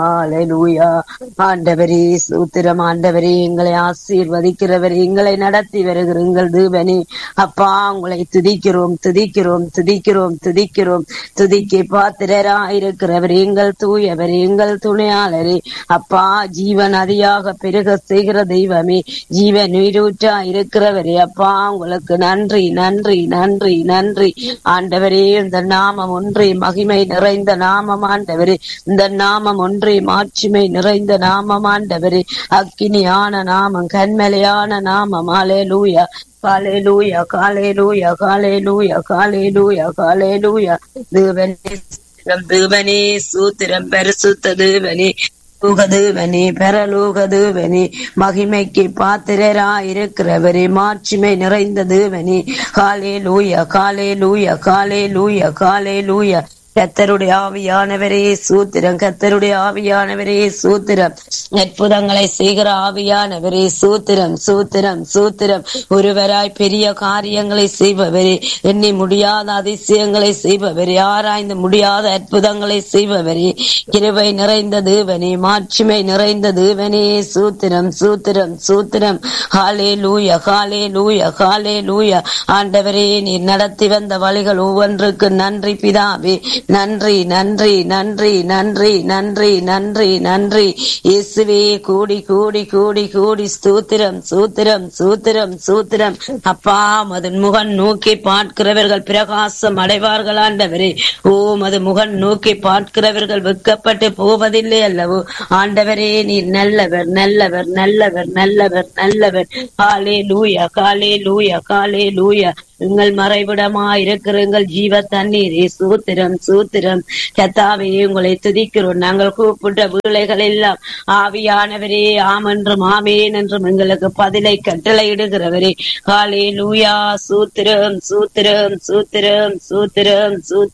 ஹalleluya ஆண்டவரே சூத்திரம் ஆண்டவரே எங்களை ஆசீர்வதிக்கிறவர் எங்களை நடத்தி வருகிற எங்கள் தேவனே அப்பா உங்களை துதிக்கிறோம் துதிக்கிறோம் துதிக்கிறோம் துதிக்கிறோம் துதிக்க பாத்திரரா இருக்கிறவர் எங்கள் தூயவர் எங்கள் துணையாளரே அப்பா ஜீவன் அதியாக பெருக செய்கிற தெய்வமே ஜீவன் உயிரூற்றா இருக்கிறவரே அப்பா உங்களுக்கு நன்றி நன்றி நன்றி நன்றி ஆண்டவரே இந்த நாமம் ஒன்றே மகிமை நிறைந்த நாமம் ஆண்டவரே இந்த நாமம் ஒன்றே மாட்சிமை நிறைந்த நாமம் ஆண்டவரே அக்கினியான நாமம் கண்மலையான நாமம் அலேலூயா காலேலூயா காலேலூயா காலேலூயா காலேலூயா காலேலூயா தேவனே சூத்திரம், தேவனே சூத்திரம் பரிசுத்த தேவனே லோகதேவனே பரலோகதேவனே மகிமைக்கு பாத்திரரா இருக்கிறவரே மாட்சிமை நிறைந்த தேவனே காலே லூயா காலே லூயா காலே லூயா காலே லூயா கத்தருடைய ஆவியானவரே சூத்திரம் கத்தருடைய ஆவியானவரே சூத்திரம் அற்புதங்களை செய்கிற ஆவியானவரே சூத்திரம் சூத்திரம் சூத்திரம் ஒருவராய் பெரிய காரியங்களை செய்பவரே எண்ணி முடியாத அதிசயங்களை செய்பவரே ஆராய்ந்து முடியாத அற்புதங்களை செய்பவரே கிருபை நிறைந்த தேவனே மாட்சிமை நிறைந்த தேவனே சூத்திரம் சூத்திரம் சூத்திரம் ஹாலே லூயா ஹாலே லூயா ஹாலே லூயா ஆண்டவரே நீர் நடத்தி வந்த வழிகள் ஒவ்வொன்றுக்கு நன்றி பிதாவே நன்றி நன்றி நன்றி நன்றி நன்றி நன்றி நன்றி இயேசுவே கூடி கூடி கூடி கூடி ஸ்தூத்திரம் சூத்திரம் சூத்திரம் சூத்திரம் அப்பா மது முகன் நோக்கி பார்க்கிறவர்கள் பிரகாசம் அடைவார்கள் ஆண்டவரே ஓ மது முகன் நோக்கி பார்க்கிறவர்கள் வெட்கப்பட்டு போவதில்லை அல்லவோ ஆண்டவரே நீர் நல்லவர் நல்லவர் நல்லவர் நல்லவர் நல்லவர் காலே லூயா காலே லூயா காலே லூயா எங்கள் மறைவிடமா இருக்கிற எங்கள் ஜீவ தண்ணீரே சூத்திரம் சூத்திரம் கத்தாவே உங்களை துதிக்கிறோம் நாங்கள் கூப்பிட்ட வீளைகள் எல்லாம் ஆவியானவரே ஆம் என்றும் ஆமேன் என்றும் எங்களுக்கு பதிலை கட்டளையிடுகிறவரே காலே லூயா சூத்திரம் சூத்திரம் சூத்திரம் சூத்திரம் சூத்திரம்